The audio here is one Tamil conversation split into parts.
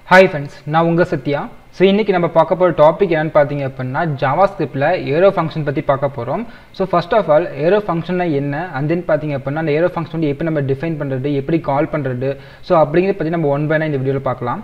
ஹாய் ஃப்ரெண்ட்ஸ் நான் உங்கள் சத்யா ஸோ இன்றைக்கி நம்ம பார்க்க போகிற டாபிக் என்னென்னு பார்த்தீங்க அப்படின்னா ஜாவா ஸ்கிரிப்டில் ஏரோ ஃபங்க்ஷன் பற்றி பார்க்க போகிறோம் so first of all arrow ஃபங்க்ஷன்னா என்ன அண்ட் தென் பார்த்தீங்க அப்படின்னா அந்த ஏரோ ஃபங்க்ஷன் வந்து எப்படி நம்ம டிஃபைன் பண்ணுறது எப்படி கால் பண்ணுறது ஸோ அப்படிங்கிறத பற்றி நம்ம ஒன் பை இந்த வீடியோவில் பார்க்கலாம்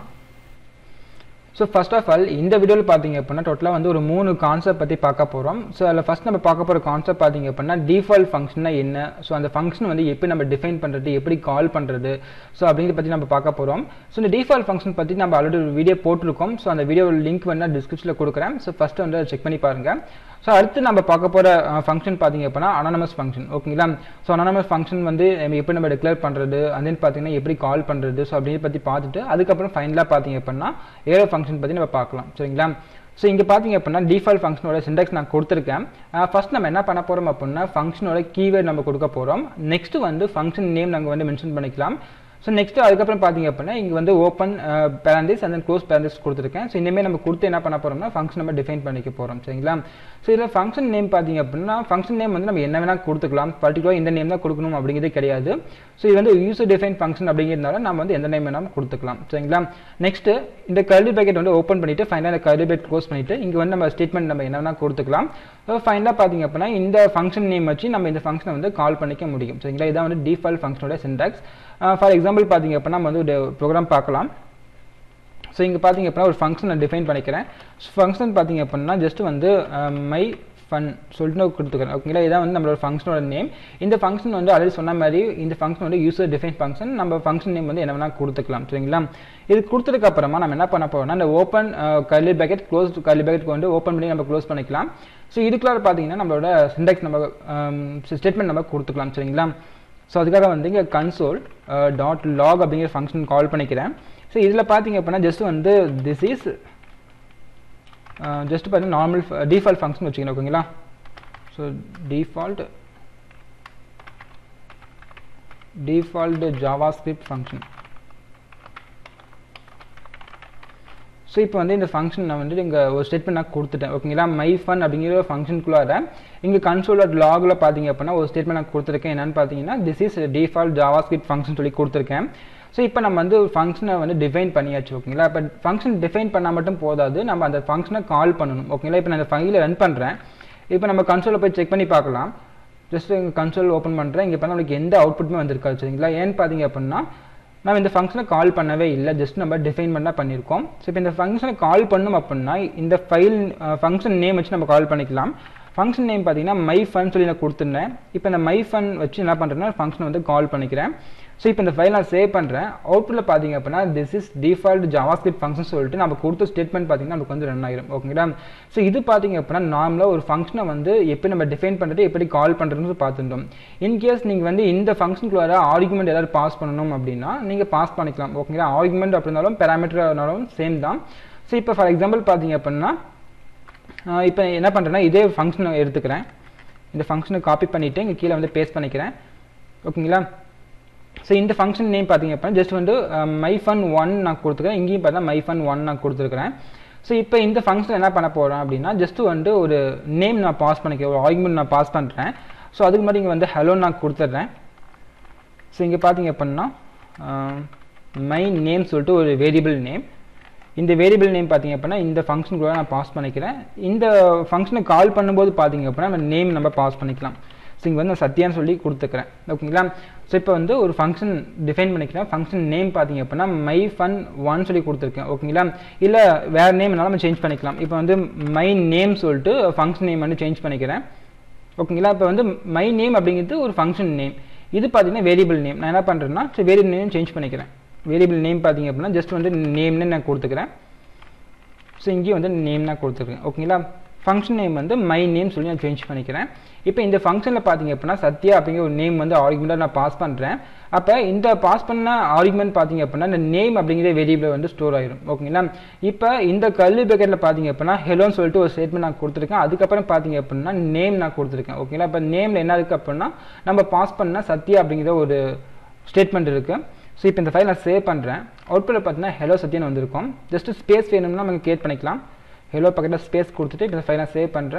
ஸோ ஃபர்ஸ்ட் ஆஃப் ஆல் இந்த வீடியோவில் பார்த்தீங்க அப்படின்னா டோட்டலாக வந்து ஒரு மூணு கான்செப்ட் பற்றி பார்க்க போகிறோம் ஸோ அதில் ஃபஸ்ட் நம்ம பார்க்க போகிற கான்செப்ட் பார்த்தீங்க அப்படின்னா டிஃபால்ட் ஃபங்க்ஷன்னா என்ன ஸோ அந்த ஃபங்க்ஷன் வந்து எப்படி நம்ம டிஃபைன் பண்ணுறது எப்படி கால் பண்ணுறது ஸோ அப்படிங்கிறத பற்றி நம்ம பார்க்க போகிறோம் ஸோ இந்த டிஃபால்ட் ஃபங்க்ஷன் பற்றி நம்ம ஆல்ரெடி ஒரு வீடியோ போட்டிருக்கோம் ஸோ அந்த வீடியோ லிங்க் வேணால் டிஸ்கிரிப்ஷனில் கொடுக்குறேன் ஸோ ஃபஸ்ட்டு வந்து செக் பண்ணி பாருங்கள் ஸோ அடுத்து நம்ம பார்க்க போகிற ஃபங்க்ஷன் பார்த்தீங்க அப்படின்னா அனானமஸ் ஃபங்க்ஷன் ஓகேங்களா ஸோ அனானமஸ் ஃபங்க்ஷன் வந்து நம்ம எப்படி நம்ம டிக்ளேர் பண்ணுறது and then பார்த்தீங்கன்னா எப்படி கால் பண்ணுறது ஸோ அப்படிங்கிறத பற்றி பார்த்துட்டு அதுக்கப்புறம் ஃபைனலாக பார்த்தீங்க அப்படின்னா ஏரோ ஃபங்க்ஷன் பற்றி நம்ம பார்க்கலாம் சரிங்களா ஸோ இங்கே பார்த்தீங்க அப்படின்னா டிஃபால்ட் ஃபங்க்ஷனோட சிண்டெக்ஸ் நான் கொடுத்துருக்கேன் ஃபர்ஸ்ட் நம்ம என்ன பண்ண போகிறோம் அப்படின்னா ஃபங்க்ஷனோட கீவேர்ட் நம்ம கொடுக்க போகிறோம் நெக்ஸ்ட் வந்து ஃபங்க்ஷன் நேம் நாங்கள் வந்து மென்ஷன் பண்ணிக்கலாம் ஸோ நெக்ஸ்ட் அதுக்கப்புறம் பார்த்தீங்க அப்படின்னா இங்கே வந்து open parenthesis and then close parenthesis கொடுத்துருக்கேன் ஸோ இனிமேல் நம்ம கொடுத்து என்ன பண்ண போகிறோம்னா ஃபங்க்ஷன் நம்ம டிஃபைன் பண்ணிக்க போகிறோம் சரிங்களா ஸோ இதில் ஃபங்க்ஷன் நேம் பார்த்தீங்க அப்படின்னா ஃபங்க்ஷன் நேம் வந்து நம்ம என்ன வேணால் கொடுத்துக்கலாம் பர்டிகுலர் இந்த நேம் தான் கொடுக்கணும் அப்படிங்கிறது கிடையாது ஸோ இது வந்து யூசர் டிஃபைன் ஃபங்க்ஷன் அப்படிங்கிறதுனால நம்ம வந்து எந்த நேம் வேணாலும் கொடுத்துக்கலாம் சரிங்களா நெக்ஸ்ட் இந்த கர்லி பேக்கெட் வந்து ஓப்பன் பண்ணிட்டு ஃபைனலாக இந்த கர்லி பேக்கெட் க்ளோஸ் பண்ணிட்டு இங்கே வந்து நம்ம ஸ்டேட்மெண்ட் நம்ம என்ன வேணால் கொடுத்துக்கலாம் ஸோ ஃபைனலாக பார்த்தீங்க அப்படின்னா இந்த ஃபங்க்ஷன் நேம் வச்சு நம்ம இந்த ஃபங்க்ஷனை வந்து கால் பண்ணிக்க முடியும் சரிங்களா இதான் வந்து டிஃபால்ட் ஃபங்க்ஷனோட சின்டாக்ஸ் ஃபார் எக்ஸாம்பிள் பார்த்தீங்க அப்படின்னா நம்ம வந்து ஒரு ப்ரோக்ராம் பார்க்கலாம் ஸோ இங்கே பார்த்தீங்க அப்படின்னா ஒரு ஃபங்க்ஷன் நான் டிஃபைன் பண்ணிக்கிறேன் ஃபங்க்ஷன் பார்த்தீங்க அப்படின்னா ஜஸ்ட் வந்து மை ஃபன் சொல்லிட்டு நான் கொடுத்துக்கிறேன் ஓகேங்களா இதான் வந்து நம்மளோட ஃபங்க்ஷனோட நேம் இந்த ஃபங்க்ஷன் வந்து ஆல்ரெடி சொன்ன மாதிரி இந்த ஃபங்க்ஷன் வந்து யூசர் டிஃபைன் ஃபங்க்ஷன் நம்ம ஃபங்க்ஷன் நேம் வந்து என்ன வேணால் கொடுத்துக்கலாம் சரிங்களா இது கொடுத்ததுக்கு அப்புறமா நம்ம என்ன பண்ண போறோம்னா இந்த open curly bracket close curly bracket வந்து ஓப்பன் பண்ணி நம்ம க்ளோஸ் பண்ணிக்கலாம் ஸோ இதுக்குள்ளார பார்த்தீங்கன்னா நம்மளோட சிண்டெக்ஸ் நம்ம ஸ்டேட்மெண்ட் நம்ம கொடுத்துக்கலாம் சரிங்களா ஸோ அதுக்காக வந்து இங்கே கன்சோல் டாட் லாக் அப்படிங்கிற ஃபங்க்ஷன் கால் பண்ணிக்கிறேன் ஸோ இதில் பார்த்தீங்க அப்படின்னா ஜஸ்ட் வந்து திஸ் இஸ் ஜஸ்ட் பார்த்தீங்கன்னா நார்மல் டிஃபால்ட் ஃபங்க்ஷன் வச்சுக்கணும் ஓகேங்களா so default default JavaScript function so இப்போ வந்து இந்த ஃபங்க்ஷன் நான் வந்து இங்கே ஒரு ஸ்டேட்மெண்ட் நான் கொடுத்துட்டேன் ஓகேங்களா மை ஃபன் அப்படிங்கிற ஒரு ஃபங்க்ஷனுக்குள்ளார இங்கே கன்சோல் அட் லாகில் பார்த்தீங்க அப்படின்னா ஒரு ஸ்டேட்மெண்ட் நான் கொடுத்துருக்கேன் என்னன்னு பார்த்தீங்கன்னா this is default JavaScript function சொல்லி கொடுத்துருக்கேன் ஸோ இப்போ நம்ம வந்து ஒரு ஃபங்க்ஷனை வந்து டிஃபைன் பண்ணியாச்சு ஓகேங்களா இப்போ ஃபங்க்ஷன் டிஃபைன் பண்ணால் மட்டும் போதாது நம்ம அந்த ஃபங்க்ஷனை கால் பண்ணணும் ஓகேங்களா இப்போ நான் அந்த ஃபைலை ரன் பண்ணுறேன் இப்போ நம்ம கன்சோலில் போய் செக் பண்ணி பார்க்கலாம் ஜஸ்ட் இங்கே கன்சோல் ஓப்பன் பண்ணுறேன் இங்கே பண்ணால் நம்மளுக்கு எந்த அவுட்புட்டுமே வந்திருக்காது சரிங்களா ஏன்னு பார்த்தீங்க அப்படின்னா நம்ம இந்த ஃபங்க்ஷனை கால் பண்ணவே இல்லை ஜஸ்ட் நம்ம டிஃபைன் பண்ணால் பண்ணியிருக்கோம் ஸோ இப்போ இந்த ஃபங்க்ஷனை கால் பண்ணும் அப்படின்னா இந்த ஃபைல் ஃபங்க்ஷன் நேம் வச்சு நம்ம கால் பண்ணிக்கலாம் ஃபங்க்ஷன் நேம் பார்த்தீங்கன்னா மை ஃபன் சொல்லி நான் கொடுத்துருந்தேன் இப்போ இந்த மை ஃபன் வச்சு என்ன பண்ணுறேன்னா ஃபங்க்ஷன் வந்து கால் பண்ணிக்கிறேன் ஸோ இப்போ இந்த ஃபைல் நான் சேவ் பண்ணுறேன் அவுட்புட்டில் பார்த்தீங்க அப்படின்னா this is default JavaScript function சொல்லிட்டு நம்ம கொடுத்த ஸ்டேட்மெண்ட் பார்த்தீங்கன்னா நமக்கு வந்து ரன் ஆயிரும் ஓகேங்களா ஸோ இது பார்த்தீங்க அப்படின்னா நார்மலாக ஒரு ஃபங்க்ஷனை வந்து எப்படி நம்ம டிஃபைன் பண்ணுறது எப்படி கால் பண்ணுறதுன்னு பார்த்துட்டோம் இன்கேஸ் நீங்கள் வந்து இந்த ஃபங்க்ஷனுக்குள்ளார ஆர்குமெண்ட் ஏதாவது பாஸ் பண்ணணும் அப்படின்னா நீங்கள் பாஸ் பண்ணிக்கலாம் ஓகேங்களா ஆர்குமெண்ட் அப்படின்னாலும் பேராமீட்டர்னாலும் சேம் தான் ஸோ இப்போ ஃபார் எக்ஸாம்பிள் பார்த்தீங்க அப்படின்னா இப்போ என்ன பண்ணுறேன்னா இதே ஃபங்க்ஷனை எடுத்துக்கிறேன் இந்த ஃபங்க்ஷனை காப்பி பண்ணிவிட்டு இங்கே கீழே வந்து பேஸ்ட் பண்ணிக்கிறேன் ஓகேங்களா ஸோ இந்த ஃபங்க்ஷன் நேம் பார்த்தீங்க அப்படின்னா ஜஸ்ட் வந்து மை ஃபன் ஒன் நான் கொடுத்துருக்கேன் இங்கேயும் பார்த்தா மை ஃபன் ஒன் நான் கொடுத்துருக்கிறேன் ஸோ இப்போ இந்த ஃபங்க்ஷன் என்ன பண்ண போகிறேன் அப்படின்னா ஜஸ்ட் வந்து ஒரு நேம் நான் பாஸ் பண்ணிக்கிறேன் ஒரு ஆர்குமெண்ட் நான் பாஸ் பண்ணுறேன் ஸோ அதுக்கு முன்னாடி இங்கே வந்து ஹலோ நான் கொடுத்துட்றேன் ஸோ இங்கே பார்த்தீங்க அப்படின்னா மை நேம் சொல்லிட்டு ஒரு வேரியபிள் நேம் இந்த வேரியபிள் நேம் பார்த்தீங்க அப்படின்னா இந்த ஃபங்க்ஷனுக்குள்ள நான் பாஸ் பண்ணிக்கிறேன் இந்த ஃபங்க்ஷனை கால் பண்ணும்போது பார்த்தீங்க அப்படின்னா நம்ம நேம் நம்ம பாஸ் பண்ணிக்கலாம் ஸோ இங்கே வந்து நான் சத்யான்னு சொல்லி கொடுத்துக்கிறேன் ஓகேங்களா ஸோ இப்போ வந்து ஒரு ஃபங்க்ஷன் டிஃபைன் பண்ணிக்கிறேன் ஃபங்க்ஷன் நேம் பார்த்தீங்க அப்படின்னா மை ஃபன் ஒன் சொல்லி கொடுத்துருக்கேன் ஓகேங்களா இல்லை வேறு நேம் என்னால் நம்ம சேஞ்ச் பண்ணிக்கலாம் இப்போ வந்து மை நேம் சொல்லிட்டு ஃபங்க்ஷன் நேம் வந்து சேஞ்ச் பண்ணிக்கிறேன் ஓகேங்களா இப்போ வந்து மை நேம் அப்படிங்கிறது ஒரு ஃபங்க்ஷன் நேம் இது பார்த்தீங்கன்னா வேரியபிள் நேம் நான் என்ன பண்ணுறேன்னா ஸோ வேரியபிள் நேம் சேஞ்ச் பண்ணிக்கிறேன் வேரியபிள் நேம் பார்த்தீங்க அப்படின்னா ஜஸ்ட் வந்து நேம்னு நான் கொடுத்துக்கிறேன் ஸோ இங்கேயும் வந்து நேம் நான் கொடுத்துருக்கேன் ஓகேங்களா ஃபங்க்ஷன் நேம் வந்து மை நேம் சொல்லி நான் சேஞ்ச் பண்ணிக்கிறேன் இப்போ இந்த ஃபங்க்ஷனில் பார்த்தீங்க அப்படின்னா சத்யா அப்படிங்கிற ஒரு நேம் வந்து ஆர்குமெண்ட்டாக நான் பாஸ் பண்ணுறேன் அப்போ இந்த பாஸ் பண்ண ஆர்குமெண்ட் பார்த்தீங்க அப்படின்னா இந்த நேம் அப்படிங்கிற வேரியபிள் வந்து ஸ்டோர் ஆயிரும் ஓகேங்களா இப்போ இந்த கல்வி பேக்கெட்டில் பார்த்தீங்க அப்படின்னா ஹெலோன்னு சொல்லிட்டு ஒரு ஸ்டேட்மெண்ட் நான் கொடுத்துருக்கேன் அதுக்கப்புறம் பார்த்தீங்க அப்படின்னா நேம் நான் கொடுத்துருக்கேன் ஓகேங்களா இப்போ நேமில் என்ன இருக்குது அப்படின்னா நம்ம பாஸ் பண்ண சத்யா அப்படிங்கிற ஒரு ஸ்டேட்மெண்ட் இருக்குது ஸோ இப்போ இந்த ஃபைல் நான் சேவ் பண்ணுறேன் அவுட்புட்டில் பார்த்தீங்கன்னா ஹெலோ சத்யன் வந்திருக்கும் ஜஸ்ட் ஸ்பேஸ் வேணும்னா நம்ம கிரியேட் பண்ணிக்கலாம் ஹெலோ பக்கெட்டில் ஸ்பேஸ் கொடுத்துட்டு இப்போ இந்த ஃபைல் நான் சேவ் பண்ணுறேன்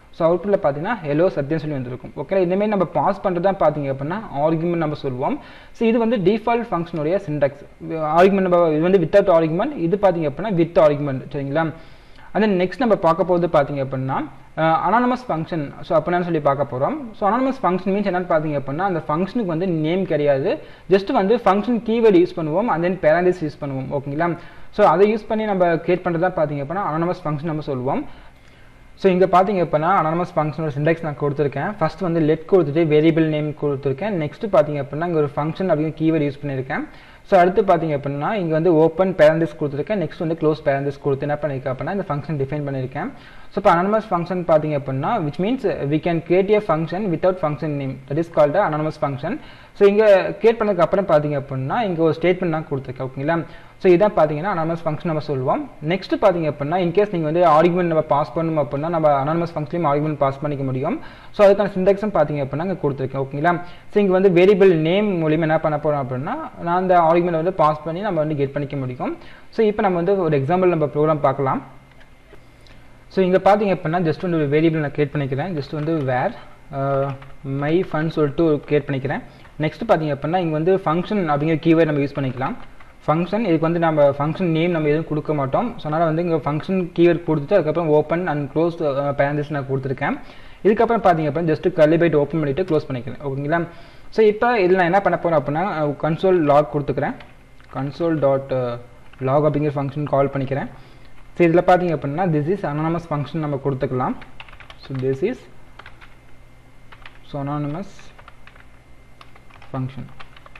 ஸோ அவுட்புட்டில் பார்த்தீங்கன்னா ஹெலோ சத்யம் சொல்லி வந்திருக்கும் ஓகே இந்தமாரி நம்ம பாஸ் பண்ணுறது தான் பார்த்தீங்க அப்படின்னா ஆர்குமெண்ட் நம்ம சொல்லுவோம் ஸோ இது வந்து டிஃபால்ட் ஃபங்க்ஷனுடைய சின்டாக்ஸ் ஆர்குமெண்ட் நம்ம இது வந்து வித்தவுட் ஆர்குமெண்ட் இது பார்த்தீங்க அப்படின்னா வித் ஆர்குமெண்ட் சரிங்களா and then நெக்ஸ்ட் நம்ம பார்க்க போகிறது பார்த்தீங்க அப்படின்னா அனானமஸ் ஃபங்க்ஷன் ஸோ அப்படின்னு சொல்லி பார்க்க போகிறோம் ஸோ அனானமஸ் ஃபங்க்ஷன் மீன்ஸ் என்னன்னு பார்த்தீங்க அப்படின்னா அந்த ஃபங்க்ஷனுக்கு வந்து நேம் கிடையாது ஜஸ்ட் வந்து ஃபங்க்ஷன் கீவேர்டு யூஸ் பண்ணுவோம் and then பேரண்டிஸ் யூஸ் பண்ணுவோம் ஓகேங்களா ஸோ அதை யூஸ் பண்ணி நம்ம கிரியேட் பண்ணுறதா பார்த்தீங்க அப்படின்னா அனானமஸ் ஃபங்க்ஷன் நம்ம சொல்லுவோம் ஸோ இங்கே பார்த்தீங்க அப்படின்னா அனானமஸ் ஃபங்க்ஷனோட சிண்டெக்ஸ் நான் கொடுத்துருக்கேன் ஃபர்ஸ்ட் வந்து லெட் கொடுத்துட்டு வேரியபிள் நேம் கொடுத்துருக்கேன் நெக்ஸ்ட் பார்த்தீங்க அப்படின்னா இங்கே ஒரு ஃபங்க்ஷன் அப்படிங்கிற கீவேர்டு யூஸ் பண்ணியிருக்கேன் ஸோ அடுத்து பார்த்தீங்க அப்படின்னா இங்கே வந்து ஓப்பன் பேரண்டிஸ் கொடுத்துருக்கேன் நெக்ஸ்ட் வந்து க்ளோஸ் பேரண்டிஸ் கொடுத்து என்ன பண்ணியிருக்கேன் அப்படின்னா இந்த ஃபங்க்ஷன் டிஃபைன் பண்ணியிருக்கேன் ஸோ இப்போ அனானமஸ் ஃபங்க்ஷன் பார்த்தீங்க அப்படின்னா which means we can create a function without function name that is called anonymous function so இங்கே கிரியேட் பண்ணதுக்கு அப்புறம் பார்த்தீங்க அப்படின்னா இங்கே ஒரு ஸ்டேட்மெண்ட் நான் கொடுத்துருக்கேன் ஓகேங்களா ஸோ இதான் பார்த்தீங்கன்னா அனானமஸ் ஃபங்க்ஷன் நம்ம சொல்லுவோம் நெக்ஸ்ட் பார்த்தீங்க அப்படின்னா இன்கேஸ் நீங்கள் வந்து ஆர்குமெண்ட் நம்ம பாஸ் பண்ணணும் அப்படின்னா நம்ம அனானமஸ் ஃபங்க்ஷனையும் ஆர்குமெண்ட் பாஸ் பண்ணிக்க முடியும் ஸோ அதுக்கான சிண்டெக்ஸும் பார்த்தீங்க அப்படின்னா இங்கே கொடுத்துருக்கேன் ஓகேங்களா ஸோ இங்கே வந்து வேரியபிள் நேம் மூலியமாக என்ன பண்ண போகிறோம் அப்படின்னா நான் அந்த ஆர்குமெண்ட் வந்து பாஸ் பண்ணி நம்ம வந்து கெட் பண்ணிக்க முடியும் ஸோ இப்போ நம்ம வந்து ஒரு எக்ஸாம்பிள் நம்ம ப்ரோக்ராம் பார்க்கலாம் ஸோ இங்கே பார்த்தீங்க அப்படின்னா ஜஸ்ட் வந்து ஒரு வேரியபிள் நான் கிரியேட் பண்ணிக்கிறேன் ஜஸ்ட் வந்து வேர் மை ஃபன் சொல்லிட்டு கிரியேட் பண்ணிக்கிறேன் நெக்ஸ்ட் பார்த்தீங்க அப்படின்னா இங்கே வந்து ஃபங்க்ஷன் அப்படிங்கிற கீவேர்ட் நம்ம யூஸ் பண்ணிக்கலாம் ஃபங்க்ஷன் இதுக்கு வந்து நம்ம ஃபங்க்ஷன் நேம் நம்ம எதுவும் கொடுக்க மாட்டோம் ஸோ அதனால் வந்து இங்கே ஃபங்க்ஷன் கீவேர்ட் கொடுத்துட்டு அதுக்கப்புறம் ஓப்பன் அண்ட் க்ளோஸ் பேரண்டிஸ் நான் கொடுத்துருக்கேன் இதுக்கப்புறம் பார்த்தீங்க அப்படின்னா ஜஸ்ட் கலிபைட் ஓப்பன் பண்ணிவிட்டு க்ளோஸ் பண்ணிக்கிறேன் ஓகேங்களா ஸோ இப்போ இதில் நான் என்ன பண்ண போகிறேன் அப்படின்னா கன்சோல் லாக் கொடுத்துக்கிறேன் கன்சோல் டாட் லாக் அப்படிங்கிற ஃபங்க்ஷன் கால் பண்ணிக்கிறேன் ஸோ இதில் பார்த்தீங்க அப்படின்னா திஸ் இஸ் அனானமஸ் ஃபங்க்ஷன் நம்ம கொடுத்துக்கலாம் so this is so anonymous function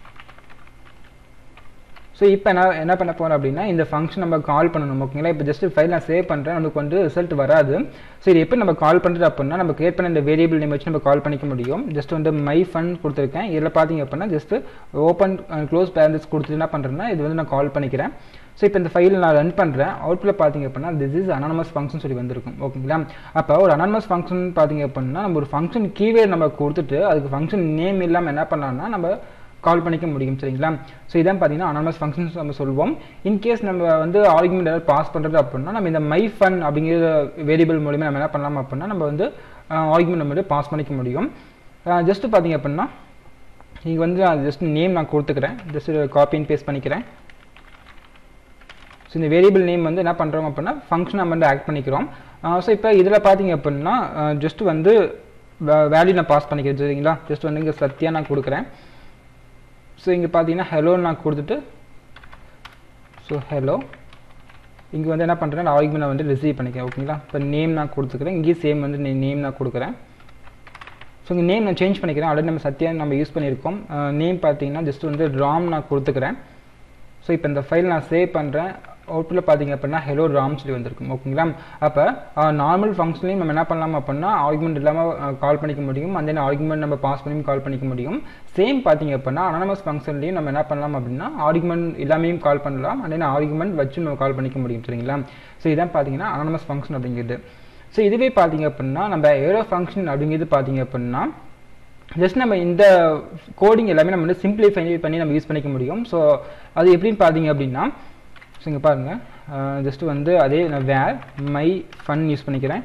so இப்போ என்ன என்ன பண்ண போகிறோம் அப்படின்னா இந்த ஃபங்க்ஷன் நம்ம கால் பண்ணணும் ஓகேங்களா இப்போ ஜஸ்ட் ஃபைல் நான் சேவ் பண்ணுறேன் நமக்கு வந்து ரிசல்ட் வராது ஸோ இது எப்படி நம்ம கால் பண்ணுறது அப்படின்னா நம்ம கிரியேட் பண்ண இந்த வேரியபிள் நேம் வச்சு நம்ம கால் பண்ணிக்க முடியும் ஜஸ்ட் வந்து மை ஃபன் கொடுத்துருக்கேன் இதில் பார்த்தீங்க அப்படின்னா ஜஸ்ட் ஓப்பன் க்ளோஸ் பேரண்ட்ஸ் கொடுத்துட்டு என்ன பண்ணுறேன்னா இது வந்து நான் கால் பண்ணிக்கிறேன் ஸோ இப்போ இந்த ஃபைல் நான் ரன் பண்ணுறேன் அவுட்புட்டில் பார்த்தீங்க அப்படின்னா திஸ் இஸ் அனானமஸ் ஃபங்க்ஷன் சொல்லி வந்திருக்கும் ஓகேங்களா அப்போ ஒரு அனானமஸ் ஃபங்க்ஷன் பார்த்தீங்க அப்படின்னா நம்ம ஒரு ஃபங்க்ஷன் கீவேர்ட் நம்ம கொடுத்துட்டு அதுக்கு ஃபங்க்ஷன் நேம் இல்லாமல் என்ன பண்ணலாம்னா நம்ம கால் பண்ணிக்க முடியும் சரிங்களா ஸோ இதான் பார்த்தீங்கன்னா அனானமஸ் ஃபங்க்ஷன்ஸ் நம்ம சொல்லுவோம் இன்கேஸ் நம்ம வந்து ஆர்குமெண்ட் ஏதாவது பாஸ் பண்ணுறது அப்படின்னா நம்ம இந்த மை ஃபன் அப்படிங்கிற வேரியபிள் மூலிமா நம்ம என்ன பண்ணலாம் அப்படின்னா நம்ம வந்து ஆர்குமெண்ட் நம்ம வந்து பாஸ் பண்ணிக்க முடியும் ஜஸ்ட் பார்த்தீங்க அப்படின்னா இங்கே வந்து ஜஸ்ட் நேம் நான் கொடுத்துக்கிறேன் ஜஸ்ட் காப்பி அண்ட் பேஸ்ட் பண்ணிக்கிறேன் ஸோ இந்த வேரியபிள் நேம் வந்து என்ன பண்ணுறோம் அப்படின்னா ஃபங்க்ஷன் நம்ம வந்து ஆக்ட் பண்ணிக்கிறோம் ஸோ இப்போ இதில் பார்த்தீங்க அப்படின்னா ஜஸ்ட் வந்து வேல்யூ நான் பாஸ் பண்ணிக்கிறேன் சரிங்களா ஜஸ்ட் வந்து இங்கே சத்தியாக நான் கொடுக்குறேன் ஸோ இங்கே பார்த்தீங்கன்னா ஹலோ நான் கொடுத்துட்டு ஸோ ஹலோ இங்கே வந்து என்ன பண்ணுறேன் ஆர்குமெண்ட் நான் வந்து ரிசீவ் பண்ணிக்கிறேன் ஓகேங்களா இப்போ நேம் நான் கொடுத்துக்கிறேன் இங்கேயும் சேம் வந்து நேம் நான் கொடுக்குறேன் ஸோ இங்கே நேம் நான் சேஞ்ச் பண்ணிக்கிறேன் ஆல்ரெடி நம்ம சத்யா நம்ம யூஸ் பண்ணியிருக்கோம் நேம் பார்த்தீங்கன்னா ஜஸ்ட் வந்து ராம் நான் கொடுத்துக்கிறேன் ஸோ இப்போ இந்த ஃபைல் நான் சேவ் பண்ணுறேன் அவுட்புட்டில் பார்த்தீங்க அப்படின்னா ஹெலோ ராம் சொல்லி வந்திருக்கும் ஓகேங்களா அப்போ நார்மல் ஃபங்க்ஷன்லையும் நம்ம என்ன பண்ணலாம் அப்படின்னா ஆர்குமெண்ட் இல்லாமல் கால் பண்ணிக்க முடியும் அந்த ஆர்குமெண்ட் நம்ம பாஸ் பண்ணியும் கால் பண்ணிக்க முடியும் சேம் பார்த்தீங்க அப்படின்னா அனானமஸ் ஃபங்க்ஷன்லையும் நம்ம என்ன பண்ணலாம் அப்படின்னா ஆர்குமெண்ட் எல்லாமையும் கால் பண்ணலாம் அந்த ஆர்குமெண்ட் வச்சு நம்ம கால் பண்ணிக்க முடியும் சரிங்களா ஸோ இதான் பார்த்தீங்கன்னா அனானமஸ் ஃபங்க்ஷன் அப்படிங்கிறது ஸோ இதுவே பார்த்தீங்க அப்படின்னா நம்ம ஏரோ ஃபங்க்ஷன் அப்படிங்கிறது பார்த்தீங்க அப்படின்னா ஜஸ்ட் நம்ம இந்த கோடிங் எல்லாமே நம்ம வந்து சிம்பிளிஃபை பண்ணி நம்ம யூஸ் பண்ணிக்க முடியும் ஸோ அது எப்படின்னு பார்த்தீங்க அப்படின்னா ஸோ இங்கே பாருங்கள் ஜஸ்ட் வந்து அதே நான் வேர் மை ஃபன் யூஸ் பண்ணிக்கிறேன்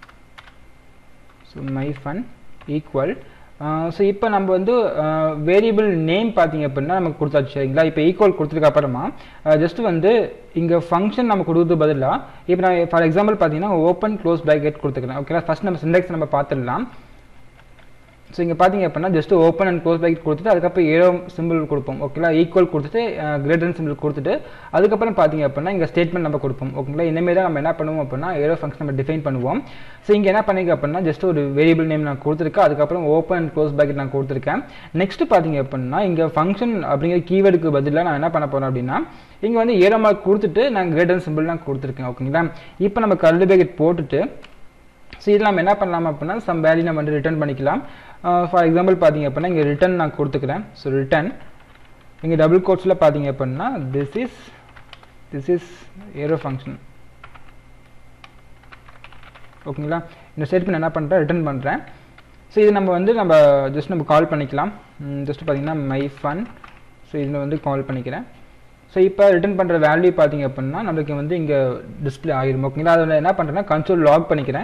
so my fun equal so இப்போ நம்ம வந்து வேரியபிள் நேம் பார்த்தீங்க அப்படின்னா நமக்கு கொடுத்தாச்சு சரிங்களா இப்போ ஈக்குவல் கொடுத்ததுக்கு அப்புறமா ஜஸ்ட் வந்து இங்கே ஃபங்க்ஷன் நம்ம கொடுத்தது பதிலாக இப்போ நான் ஃபார் எக்ஸாம்பிள் பார்த்தீங்கன்னா ஓப்பன் க்ளோஸ் ப்ராக்கெட் கொடுத்துக்கிறேன் ஓகேங்களா ஃபஸ்ட் நம்ம சிண்டெக்ஸ் நம்ம பார்த்துடலாம் ஸோ இங்கே பார்த்தீங்க அப்படின்னா just open and close bracket கொடுத்துட்டு அதுக்கப்புறம் ஏரோ சிம்பிள் கொடுப்போம் ஓகேங்களா ஈக்குவல் கொடுத்துட்டு கிரேட்டர் சிம்பிள் கொடுத்துட்டு அதுக்கப்புறம் பார்த்தீங்க அப்படின்னா இங்கே ஸ்டேட்மெண்ட் நம்ம கொடுப்போம் ஓகேங்களா இனிமேல் தான் நம்ம என்ன பண்ணுவோம் அப்படின்னா ஏரோ ஃபங்க்ஷன் நம்ம டிஃபைன் பண்ணுவோம் ஸோ இங்கே என்ன பண்ணிங்க அப்படின்னா ஜஸ்ட் ஒரு வேரியபிள் நேம் நான் கொடுத்துருக்கேன் அதுக்கப்புறம் ஓப்பன் அண்ட் க்ளோஸ் பேக்கெட் நான் கொடுத்துருக்கேன் நெக்ஸ்ட் பார்த்தீங்க அப்படின்னா இங்கே ஃபங்க்ஷன் அப்படிங்கிற கீவேர்டுக்கு பதிலாக நான் என்ன பண்ண போகிறேன் அப்படின்னா இங்கே வந்து ஏரோ மார்க் கொடுத்துட்டு நான் கிரேட்டர் சிம்பிள் நான் கொடுத்துருக்கேன் ஓகேங்களா இப்போ நம்ம கர்லி பேக்கெட் போட்டுட்டு ஸோ இதில் நம்ம என்ன பண்ணலாம் அப்படின்னா சம் வேல்யூ நம்ம வந்து ரிட்டர்ன் பண்ணிக்கலாம் ஃபார் எக்ஸாம்பிள் பார்த்தீங்க அப்படின்னா இங்கே ரிட்டன் நான் கொடுத்துக்கிறேன் ஸோ ரிட்டன் இங்கே டபுள் கோட்ஸில் பார்த்தீங்க அப்படின்னா this is this is arrow function ஓகேங்களா இந்த ஸ்டேட்மெண்ட் என்ன பண்ணுறேன் ரிட்டர்ன் பண்ணுறேன் ஸோ இது நம்ம வந்து நம்ம ஜஸ்ட் நம்ம கால் பண்ணிக்கலாம் ஜஸ்ட் பார்த்தீங்கன்னா மை ஃபன் ஸோ இதில் வந்து கால் பண்ணிக்கிறேன் ஸோ இப்போ ரிட்டர்ன் பண்ணுற வேல்யூ பார்த்தீங்க அப்படின்னா நம்மளுக்கு வந்து இங்கே டிஸ்பிளே ஆகிரும் ஓகேங்களா அதில் என்ன பண்ணுறேன்னா கன்சோல் லாக் பண்ணிக்கிறேன்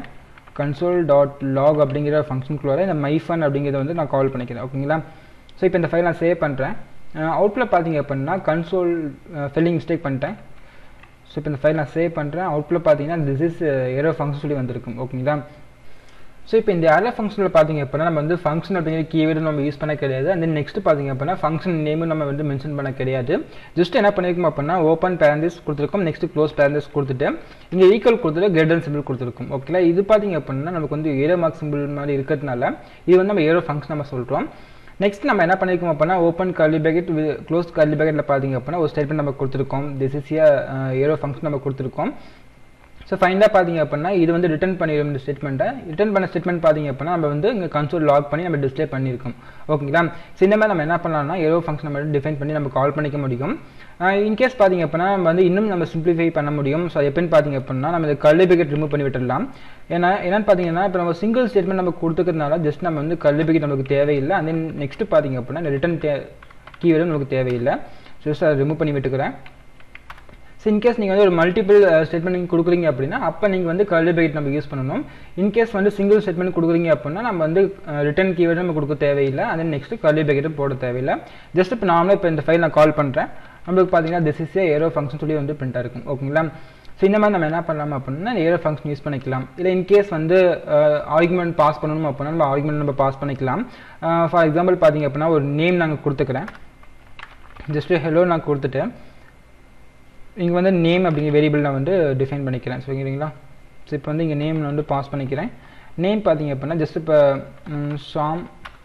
கன்சோல் டாட் லாக் அப்படிங்கிற ஃபங்க்ஷனுக்குள்ளார இந்த மைஃபன் அப்படிங்கிறத வந்து நான் கால் பண்ணிக்கிறேன் ஓகேங்களா ஸோ இப்போ இந்த ஃபைல் நான் சேவ் பண்ணுறேன் அவுட்டில் பார்த்தீங்க அப்படின்னா கன்சோல் ஃபில்லிங் மிஸ்டேக் பண்ணிட்டேன் ஸோ இப்போ இந்த ஃபைல் நான் சேவ் பண்ணுறேன் அவுட்டில் பார்த்தீங்கன்னா திஸ் இஸ் ஏரோ ஃபங்க்ஷன் சொல்லி வந்திருக்கும் ஓகேங்களா ஸோ இப்போ இந்த ஏரோ ஃபங்க்ஷனில் பார்த்தீங்க அப்படின்னா நம்ம வந்து ஃபங்க்ஷன் அப்படிங்கிற கீவேர்டு நம்ம யூஸ் பண்ண கிடையாது அண்ட் தென் நெக்ஸ்ட் பார்த்தீங்க அப்படின்னா ஃபங்க்ஷன் நேமும் நம்ம வந்து மென்ஷன் பண்ண கிடையாது ஜஸ்ட் என்ன பண்ணியிருக்கோம் அப்படின்னா ஓப்பன் பேரண்டிஸ் கொடுத்துருக்கோம் நெக்ஸ்ட் க்ளோஸ் பேரண்டிஸ் கொடுத்துட்டு இங்கே ஈக்குவல் கொடுத்துட்டு கிரேடர் சிம்பிள் கொடுத்துருக்கும் ஓகேங்களா இது பார்த்தீங்க அப்படின்னா நமக்கு வந்து ஏரோ மார்க் சிம்பிள் மாதிரி இருக்கிறதுனால இது வந்து நம்ம ஏரோ ஃபங்க்ஷன் நம்ம சொல்கிறோம் நெக்ஸ்ட் நம்ம என்ன பண்ணியிருக்கோம் அப்படின்னா open curly bracket close curly பேக்கெட்டில் பார்த்தீங்க அப்படின்னா ஒரு ஸ்டேட்மெண்ட் நம்ம கொடுத்துருக்கோம் திஸ் இஸ் ஏரோ ஃபங்க்ஷன் நம்ம கொடுத்துருக்கோம் ஸோ ஃபைனலாக பார்த்தீங்க அப்படின்னா இது வந்து ரிட்டர்ன் பண்ணிடும் இந்த ஸ்டேட்மெண்ட்டை ரிட்டர்ன் பண்ண ஸ்டேட்மெண்ட் பார்த்தீங்க அப்படின்னா நம்ம வந்து இங்கே கன்சோல் லாக் பண்ணி நம்ம டிஸ்ப்ளே பண்ணியிருக்கோம் ஓகேங்களா ஸோ இந்த மாதிரி நம்ம என்ன பண்ணலாம்னா ஏரோ ஃபங்க்ஷன் நம்ம டிஃபைன் பண்ணி நம்ம கால் பண்ணிக்க முடியும் இன்கேஸ் பார்த்தீங்க அப்படின்னா நம்ம வந்து இன்னும் நம்ம சிம்பிளிஃபை பண்ண முடியும் ஸோ எப்படின்னு பார்த்தீங்க அப்படின்னா நம்ம இந்த கர்லி பேக்கெட் ரிமூவ் பண்ணி விட்டுடலாம் ஏன்னா என்னன்னு பார்த்தீங்கன்னா இப்போ நம்ம சிங்கிள் ஸ்டேட்மெண்ட் நம்ம கொடுத்துக்கிறதுனால ஜஸ்ட் நம்ம வந்து கர்லி பேக்கெட் நமக்கு தேவையில்லை அண்ட் தென் நெக்ஸ்ட் பார்த்தீங்க அப்படின்னா இந்த ரிட்டர்ன் தே கீவேர்டும் நமக்கு தேவையில்லை ஜஸ்ட் அதை ரிமூவ் பண்ணி விட்டுக்கிறேன் ஸோ இன்கேஸ் நீங்கள் வந்து ஒரு மல்டிபிள் ஸ்டேட்மெண்ட் நீங்கள் கொடுக்குறீங்க அப்படின்னா அப்போ நீங்கள் வந்து கர்லி பேக்கெட் நம்ம யூஸ் பண்ணணும் இன்கேஸ் வந்து சிங்கிள் ஸ்டேட்மெண்ட் கொடுக்குறீங்க அப்படின்னா நம்ம வந்து ரிட்டன் கீவேர்டு நம்ம கொடுக்க தேவையில்லை அண்ட் தென் நெக்ஸ்ட் கர்லி பேக்கெட்டும் போட தேவையில்லை ஜஸ்ட் இப்போ நார்மலாக இப்போ இந்த ஃபைல் நான் கால் பண்ணுறேன் நம்மளுக்கு பார்த்தீங்கன்னா திஸ் இஸ் ஏரோ ஃபங்க்ஷன் சொல்லி வந்து பிரிண்டாக இருக்கும் ஓகேங்களா ஸோ இந்த மாதிரி நம்ம என்ன பண்ணலாம் அப்படின்னா ஏரோ ஃபங்க்ஷன் யூஸ் பண்ணிக்கலாம் இல்லை இன்கேஸ் வந்து ஆர்குமெண்ட் பாஸ் பண்ணணும் அப்படின்னா நம்ம ஆர்குமெண்ட் நம்ம பாஸ் பண்ணிக்கலாம் ஃபார் எக்ஸாம்பிள் பார்த்தீங்க அப்படின்னா ஒரு நேம் நாங்கள் கொடுத்துக்கிறேன் ஜஸ்ட்டு ஹெலோ நான் கொடுத்துட்டு இங்கே வந்து நேம் அப்படிங்கிற வேரியபிள் நான் வந்து டிஃபைன் பண்ணிக்கிறேன் சரிங்களா ஸோ இப்போ வந்து இங்கே நேம் நான் வந்து பாஸ் பண்ணிக்கிறேன் நேம் பார்த்தீங்க அப்படின்னா ஜஸ்ட் இப்போ ஷாம்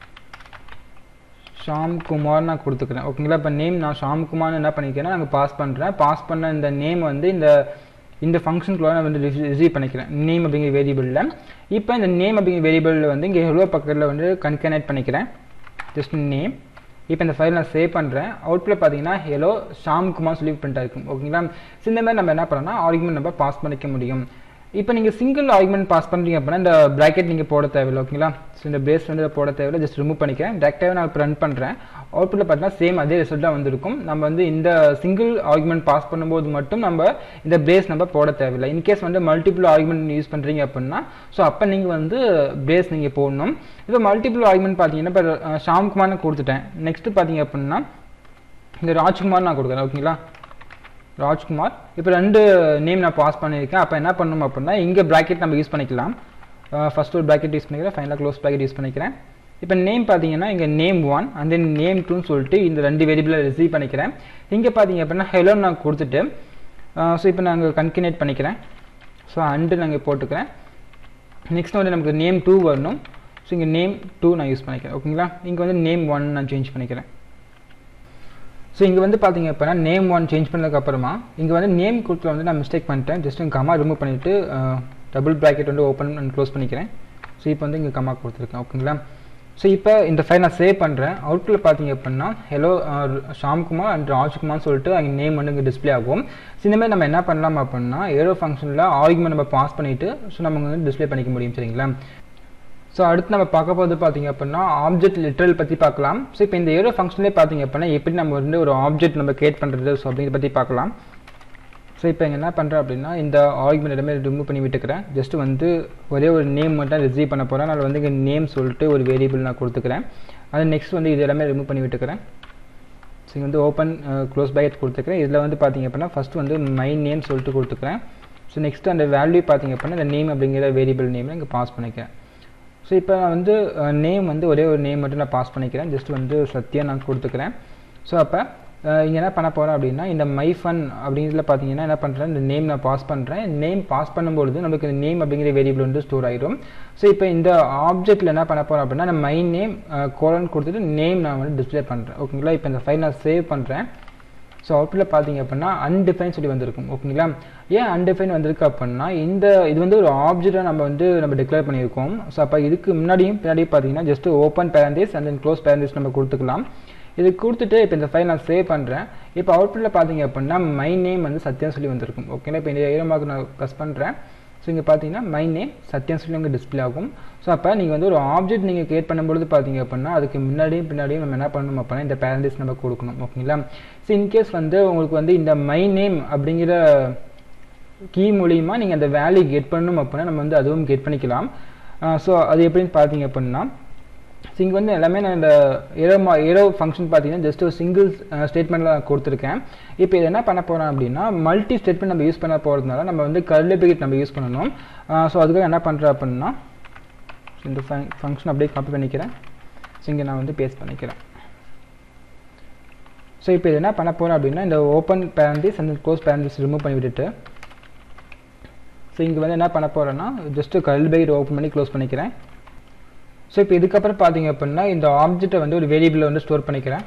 ஷாம் குமார் நான் கொடுத்துக்கிறேன் ஓகேங்களா இப்போ நேம் நான் ஷாம் குமார்னு என்ன பண்ணிக்கிறேன்னா நாங்கள் பாஸ் பண்ணுறேன் பாஸ் பண்ண இந்த நேம் வந்து இந்த இந்த ஃபங்க்ஷனுக்குள்ள நான் வந்து ரிசீவ் பண்ணிக்கிறேன் நேம் அப்படிங்கிற வேரியபிளில் இப்போ இந்த நேம் அப்படிங்கிற வேரியபிளில் வந்து இங்கே ஹெலோ பக்கத்தில் வந்து கன்கனெக்ட் பண்ணிக்கிறேன் ஜஸ்ட் நேம் இப்போ இந்த ஃபைல் நான் சேவ் பண்ணுறேன் அவுட்ல பார்த்தீங்கன்னா ஹலோ ஷாம் குமார் சொல்லி பிரிண்ட் ஆயிருக்கும் ஓகேங்களா ஸோ இந்த மாதிரி நம்ம என்ன பண்ணோம்னா ஆர்குமெண்ட் நம்ம பாஸ் பண்ணிக்க முடியும் இப்போ நீங்கள் சிங்கிள் ஆர்குமெண்ட் பாஸ் பண்ணுறீங்க அப்படின்னா இந்த ப்ராக்கெட் நீங்கள் போட தேவையில்லை ஓகேங்களா ஸோ இந்த பேஸ் வந்து போட தேவையில்லை ஜஸ்ட் ரிமூவ் பண்ணிக்கிறேன் டேரெக்டாகவே நான் இப்போ ரன் பண்ணுறேன் அவுட்புட்டில் பார்த்தீங்கன்னா சேம் அதே ரிசல்ட் தான் வந்திருக்கும் நம்ம வந்து இந்த சிங்கிள் ஆர்குமெண்ட் பாஸ் பண்ணும்போது மட்டும் நம்ம இந்த பிரேஸ் நம்ம போட தேவையில்லை இன்கேஸ் வந்து மல்டிபிள் ஆர்குமெண்ட் யூஸ் பண்ணுறீங்க அப்படின்னா ஸோ அப்போ நீங்கள் வந்து பிரேஸ் நீங்கள் போடணும் இப்போ மல்டிபிள் ஆர்குமெண்ட் பார்த்தீங்கன்னா இப்போ ஷாம்குமார்னு கொடுத்துட்டேன் நெக்ஸ்ட் பார்த்தீங்க அப்படின்னா இந்த ராஜ்குமார் நான் கொடுக்குறேன் ஓகேங்களா ராஜ்குமார் இப்போ ரெண்டு நேம் நான் பாஸ் பண்ணியிருக்கேன் அப்போ என்ன பண்ணணும் அப்படின்னா இங்கே ப்ராக்கெட் நம்ம யூஸ் பண்ணிக்கலாம் ஃபஸ்ட் ஒரு ப்ராக்கெட் யூஸ் பண்ணிக்கிறேன் ஃபைனலாக க்ளோஸ் ப்ராக்கெட் யூஸ் பண்ணிக்கிறேன் இப்போ நேம் பார்த்தீங்கன்னா இங்கே name one and then name டூன்னு சொல்லிட்டு இந்த ரெண்டு வேரியபிளை ரிசீவ் பண்ணிக்கிறேன் இங்கே பார்த்தீங்க அப்படின்னா ஹெலோ நான் கொடுத்துட்டு ஸோ இப்போ நாங்கள் கன்கினேட் பண்ணிக்கிறேன் ஸோ அண்டு நாங்கள் போட்டுக்கிறேன் நெக்ஸ்ட் வந்து நமக்கு நேம் டூ வரணும் ஸோ இங்கே நேம் டூ நான் யூஸ் பண்ணிக்கிறேன் ஓகேங்களா இங்கே வந்து நேம் ஒன் நான் சேஞ்ச் பண்ணிக்கிறேன் ஸோ இங்கே வந்து பார்த்தீங்க அப்படின்னா நேம் ஒன் சேஞ்ச் பண்ணதுக்கப்புறமா இங்கே வந்து நேம் கொடுத்துல வந்து நான் மிஸ்டேக் பண்ணிட்டேன் ஜஸ்ட் கமா ரிமூவ் பண்ணிவிட்டு டபுள் ப்ராக்கெட் வந்து ஓப்பன் அண்ட் க்ளோஸ் பண்ணிக்கிறேன் ஸோ இப்போ வந்து இங்கே கமா கொடுத்துருக்கேன் ஓகேங்களா ஸோ இப்போ இந்த ஃபைல் நான் சேவ் பண்ணுறேன் அவுட்டில் பார்த்தீங்க அப்படின்னா ஹலோ ஷாம்குமார் அண்ட் ராஜ்குமார்னு சொல்லிட்டு அங்கே நேம் வந்து இங்கே டிஸ்பிளே ஆகும் ஸோ இந்த மாதிரி நம்ம என்ன பண்ணலாம் அப்படின்னா ஏரோ ஃபங்க்ஷனில் ஆர்குமெண்ட் நம்ம பாஸ் பண்ணிவிட்டு ஸோ நம்ம வந்து டிஸ்பிளே பண்ணிக்க முடியும் சரிங்களா ஸோ அடுத்து நம்ம பார்க்க போது பார்த்தீங்க அப்படின்னா ஆப்ஜெக்ட் லிட்ரல் பற்றி பார்க்கலாம் ஸோ இப்போ இந்த ஏரோ ஃபங்க்ஷன்லேயே பார்த்தீங்க அப்படின்னா எப்படி நம்ம வந்து ஒரு ஆப்ஜெக்ட் நம்ம கிரியேட் பண்ணுறது ஸோ அப்படிங்கிறத பற்றி பார்க்கலாம் ஸோ இப்போ இங்கே என்ன பண்ணுறேன் அப்படின்னா இந்த ஆர்குமெண்ட் எல்லாமே ரிமூவ் பண்ணி விட்டுக்கிறேன் ஜஸ்ட் வந்து ஒரே ஒரு நேம் மட்டும் ரிசீவ் பண்ண போகிறேன் அதில் வந்து இங்கே நேம் சொல்லிட்டு ஒரு வேரியபிள் நான் கொடுத்துக்கிறேன் அது நெக்ஸ்ட் வந்து இது எல்லாமே ரிமூவ் பண்ணி விட்டுக்கிறேன் ஸோ இங்கே வந்து ஓப்பன் க்ளோஸ் பேக்கெட் கொடுத்துக்கிறேன் இதில் வந்து பார்த்தீங்க அப்படின்னா ஃபஸ்ட்டு வந்து மை நேம் சொல்லிட்டு கொடுத்துக்கிறேன் ஸோ நெக்ஸ்ட் அந்த வேல்யூ பார்த்தீங்க அப்படின்னா இந்த நேம் அப்படிங்கிற வேரியபிள் நேம் இங்கே பாஸ் பண்ணிக்கிறேன் ஸோ இப்போ நான் வந்து நேம் வந்து ஒரே ஒரு நேம் மட்டும் நான் பாஸ் பண்ணிக்கிறேன் ஜஸ்ட் வந்து சத்யா நான் கொடுத்துக்கிறேன் ஸோ அப்போ இங்கே என்ன பண்ண போகிறேன் அப்படின்னா இந்த மை ஃபன் அப்படிங்கிறதுல பார்த்தீங்கன்னா என்ன பண்ணுறேன் இந்த நேம் நான் பாஸ் பண்ணுறேன் நேம் பாஸ் பண்ணும்பொழுது நமக்கு இந்த நேம் அப்படிங்கிற வேரியபிள் வந்து ஸ்டோர் ஆகிடும் ஸோ இப்போ இந்த ஆப்ஜெக்ட்டில் என்ன பண்ண போகிறேன் அப்படின்னா நான் மை நேம் கோலன் கொடுத்துட்டு நேம் நான் வந்து டிஸ்பிளே பண்ணுறேன் ஓகேங்களா இப்போ இந்த ஃபைல் நான் சேவ் பண்ணுறேன் ஸோ அவுட்டில் பார்த்தீங்க அப்படின்னா அன்டிஃபைன் சொல்லி வந்திருக்கும் ஓகேங்களா ஏன் அன்டிஃபைன் வந்திருக்கு அப்படின்னா இந்த இது வந்து ஒரு ஆப்ஜெக்டாக நம்ம வந்து நம்ம டிக்ளேர் பண்ணியிருக்கோம் ஸோ அப்போ இதுக்கு முன்னாடியும் பின்னாடியும் பார்த்தீங்கன்னா just open parenthesis and then close parenthesis நம்ம கொடுத்துக்கலாம் இது கொடுத்துட்டு இப்போ இந்த ஃபைல் நான் சேவ் பண்ணுறேன் இப்போ அவுட்புட்டில் பார்த்தீங்க அப்படின்னா மை நேம் வந்து சத்யா சொல்லி வந்திருக்கும் ஓகேங்களா இப்போ இந்த ஏரமாக்கு நான் ப்ரெஸ் பண்ணுறேன் ஸோ இங்கே பார்த்தீங்கன்னா மை நேம் சத்யம் சொல்லி உங்கள் டிஸ்பிளே ஆகும் ஸோ அப்போ நீங்கள் வந்து ஒரு ஆப்ஜெக்ட் நீங்கள் கிரியேட் பண்ணும்பொழுது பார்த்தீங்க அப்படின்னா அதுக்கு முன்னாடியும் பின்னாடியும் நம்ம என்ன பண்ணணும் அப்படின்னா இந்த பேரண்டிஸ் நம்ம கொடுக்கணும் ஓகேங்களா ஸோ இன்கேஸ் வந்து உங்களுக்கு வந்து இந்த மை நேம் அப்படிங்கிற கீ மூலிமா நீங்கள் அந்த வேல்யூ கெட் பண்ணணும் அப்படின்னா நம்ம வந்து அதுவும் கெட் பண்ணிக்கலாம் ஸோ அது எப்படின்னு பார்த்தீங்க அப்படின்னா ஸோ இங்கே வந்து எல்லாமே நான் இந்த ஏரோ மா ஏரோ ஃபங்க்ஷன் பார்த்தீங்கன்னா ஜஸ்ட் ஒரு சிங்கிள் ஸ்டேட்மெண்ட்டில் கொடுத்துருக்கேன் இப்போ இது என்ன பண்ண போகிறோம் அப்படின்னா மல்டி ஸ்டேட்மெண்ட் நம்ம யூஸ் பண்ண போகிறதுனால நம்ம வந்து கர்லி பிரிக்கெட் நம்ம யூஸ் பண்ணணும் ஸோ அதுக்காக என்ன பண்ணுறேன் அப்படின்னா இந்த ஃபங்க்ஷன் அப்படியே காப்பி பண்ணிக்கிறேன் ஸோ இங்கே நான் வந்து பேஸ்ட் பண்ணிக்கிறேன் ஸோ இப்போ இது என்ன பண்ண போகிறேன் அப்படின்னா இந்த ஓப்பன் பேரண்டிஸ் அந்த க்ளோஸ் பேரண்டிஸ் ரிமூவ் பண்ணி விட்டுட்டு ஸோ இங்கே வந்து என்ன பண்ண போகிறேன்னா ஜஸ்ட்டு கல் பைட் ஓப்பன் பண்ணி க்ளோஸ் பண்ணிக்கிறேன் ஸோ இப்போ இதுக்கப்புறம் பார்த்தீங்க அப்படின்னா இந்த ஆப்ஜெக்ட்டை வந்து ஒரு வேரியபிளில் வந்து ஸ்டோர் பண்ணிக்கிறேன்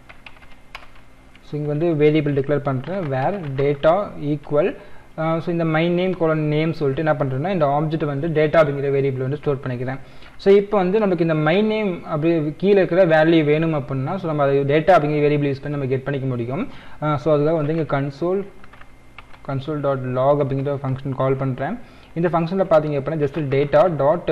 ஸோ இங்கே வந்து வேரியபிள் டிக்ளேர் பண்ணுறேன் வேர் டேட்டா ஈக்குவல் ஸோ இந்த மை நேம் கோலன் நேம் சொல்லிட்டு என்ன பண்ணுறேன்னா இந்த ஆப்ஜெக்ட் வந்து டேட்டா அப்படிங்கிற வேரியபிள் வந்து ஸ்டோர் பண்ணிக்கிறேன் ஸோ இப்போ வந்து நமக்கு இந்த மை நேம் அப்படி கீழே இருக்கிற வேல்யூ வேணும் அப்படின்னா ஸோ நம்ம அது டேட்டா அப்படிங்கிற வேரியபிள் யூஸ் பண்ணி நம்ம கெட் பண்ணிக்க முடியும் ஸோ அதுக்காக வந்து இங்கே கன்சோல் கன்சோல் டாட் லாக் அப்படிங்கிற ஃபங்க்ஷன் கால் பண்ணுறேன் இந்த ஃபங்க்ஷனில் பார்த்தீங்க அப்படின்னா just data dot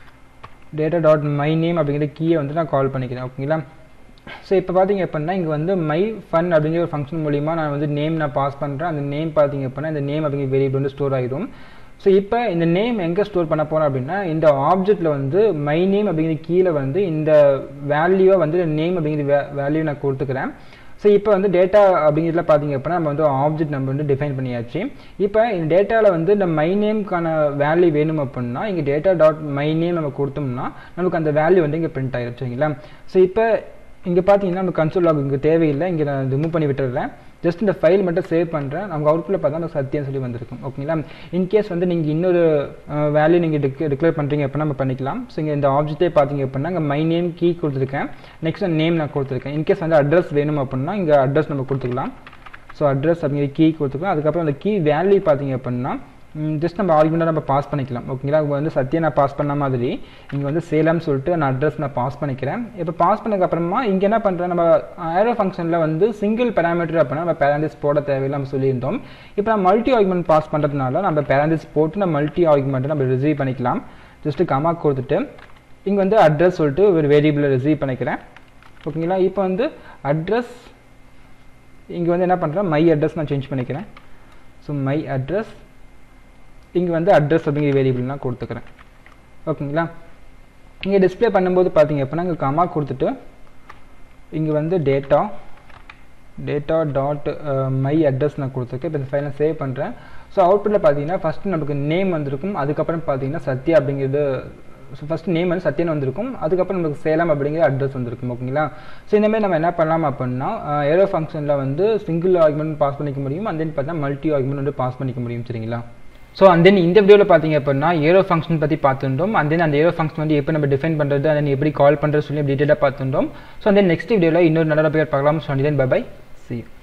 data dot my name அப்படிங்கிற கீயை வந்து நான் கால் பண்ணிக்கிறேன் ஓகேங்களா ஸோ இப்போ பார்த்தீங்க அப்படின்னா இங்கே வந்து மை ஃபன் அப்படிங்கிற ஒரு ஃபங்க்ஷன் மூலிமா நான் வந்து நேம் நான் பாஸ் பண்ணுறேன் அந்த நேம் பார்த்தீங்க அப்படின்னா இந்த நேம் அப்படிங்கிற வேரியபிள் வந்து ஸ்டோர் ஆகிடும் ஸோ இப்போ இந்த நேம் எங்கே ஸ்டோர் பண்ண போகிறோம் அப்படின்னா இந்த ஆப்ஜெக்ட்டில் வந்து மை நேம் அப்படிங்கிற கீழே வந்து இந்த வேல்யூவை வந்து நேம் அப்படிங்கிற வே வேல்யூ நான் கொடுத்துக்கிறேன் ஸோ இப்போ வந்து டேட்டா அப்படிங்கிறதுல பார்த்தீங்க அப்படின்னா நம்ம வந்து ஆப்ஜெக்ட் நம்ம வந்து டிஃபைன் பண்ணியாச்சு இப்போ இந்த டேட்டாவில் வந்து இந்த மை நேம்க்கான வேல்யூ வேணும் அப்படின்னா இங்கே டேட்டா டாட் மை நேம் நம்ம கொடுத்தோம்னா நமக்கு அந்த வேல்யூ வந்து இங்கே பிரிண்ட் ஆயிடும் சரிங்களா ஸோ இப்போ இங்கே பார்த்தீங்கன்னா நம்ம கன்சோல் லாக் இங்கே தேவையில்லை இங்கே நான் ரிமூவ் பண்ணி விட்டுறேன் ஜஸ்ட் இந்த ஃபைல் மட்டும் சேவ் பண்ணுறேன் நமக்கு அவுட்புட்டில் பார்த்தா நமக்கு சத்தியம் சொல்லி வந்திருக்கும் ஓகேங்களா இன்கேஸ் வந்து நீங்கள் இன்னொரு வேல்யூ நீங்கள் டிக் டிக்ளேர் பண்ணுறீங்க அப்படின்னா நம்ம பண்ணிக்கலாம் ஸோ இங்கே இந்த ஆப்ஜெக்டே பார்த்தீங்க அப்படின்னா இங்கே மை நேம் கீ கொடுத்துருக்கேன் நெக்ஸ்ட் நேம் நான் கொடுத்துருக்கேன் இன்கேஸ் வந்து அட்ரஸ் வேணும் அப்படின்னா இங்கே அட்ரஸ் நம்ம கொடுத்துக்கலாம் ஸோ அட்ரஸ் அப்படிங்கிற கீ கொடுத்துக்கலாம் அதுக்கப்புறம் அந்த கீ வேல்யூ பார்த்தீங்க அப்படின்னா ஜஸ்ட் நம்ம ஆர்குமெண்ட்டாக நம்ம பாஸ் பண்ணிக்கலாம் ஓகேங்களா இப்போ வந்து சத்தியம் நான் பாஸ் பண்ண மாதிரி இங்கே வந்து சேலம்னு சொல்லிட்டு நான் அட்ரஸ் நான் பாஸ் பண்ணிக்கிறேன் இப்போ பாஸ் பண்ணதுக்கப்புறமா இங்கே என்ன பண்ணுறேன் நம்ம ஏரோ ஃபங்க்ஷனில் வந்து சிங்கிள் பேராமீட்டர் அப்படின்னா நம்ம பேராண்டிஸ் போட தேவையில்லை நம்ம சொல்லியிருந்தோம் இப்போ நம்ம மல்டி ஆர்குமெண்ட் பாஸ் பண்ணுறதுனால நம்ம பேராண்டிஸ் போட்டு நம்ம மல்டி ஆர்குமெண்ட்டை நம்ம ரிசீவ் பண்ணிக்கலாம் ஜஸ்ட்டு கமா கொடுத்துட்டு இங்கே வந்து அட்ரஸ் சொல்லிட்டு ஒரு வேரியபிளை ரிசீவ் பண்ணிக்கிறேன் ஓகேங்களா இப்போ வந்து அட்ரஸ் இங்கே வந்து என்ன பண்ணுறேன் மை அட்ரஸ் நான் சேஞ்ச் பண்ணிக்கிறேன் ஸோ மை அட்ரஸ் இங்கே வந்து அட்ரஸ் அப்படிங்கிற வேரியபிள் நான் கொடுத்துக்கிறேன் ஓகேங்களா இங்கே டிஸ்பிளே பண்ணும்போது பார்த்தீங்க அப்படின்னா இங்கே கமா கொடுத்துட்டு இங்கே வந்து data data dot my address நான் கொடுத்துருக்கேன் இப்போ இந்த ஃபைலை சேவ் பண்ணுறேன் ஸோ அவுட்புட்டில் பார்த்தீங்கன்னா ஃபஸ்ட்டு நமக்கு நேம் வந்திருக்கும் அதுக்கப்புறம் பார்த்தீங்கன்னா சத்யா அப்படிங்கிறது ஸோ ஃபஸ்ட் நேம் வந்து சத்யன் வந்திருக்கும் அதுக்கப்புறம் நமக்கு சேலம் அப்படிங்கிற அட்ரஸ் வந்திருக்கும் ஓகேங்களா ஸோ இந்தமாதிரி நம்ம என்ன பண்ணலாம் அப்படின்னா ஏரோ ஃபங்க்ஷனில் வந்து சிங்கிள் ஆர்குமெண்ட் பாஸ் பண்ணிக்க முடியும் அண்ட் தென் பார்த்தா மல்டி ஆர்குமெண்ட் வந்து பாஸ் பண்ணிக்க முடியும் சரிங்களா ஸோ அண்ட் தென் இந்த வீடியோவில் பார்த்தீங்க அப்படின்னா ஏரோ ஃபங்க்ஷன் பற்றி பார்த்துட்டோம் அண்ட் தென் அந்த ஏரோ ஃபங்க்ஷன் வந்து எப்படி நம்ம டிஃபைன் பண்ணுறது அண்ட் எப்படி கால் பண்ணுறது சொல்லி டீட்டெயிலாக பார்த்துட்டோம் ஸோ அந்த நெக்ஸ்ட் வீடியோவில் இன்னொரு நல்ல பேர் பார்க்கலாம் so and then bye bye C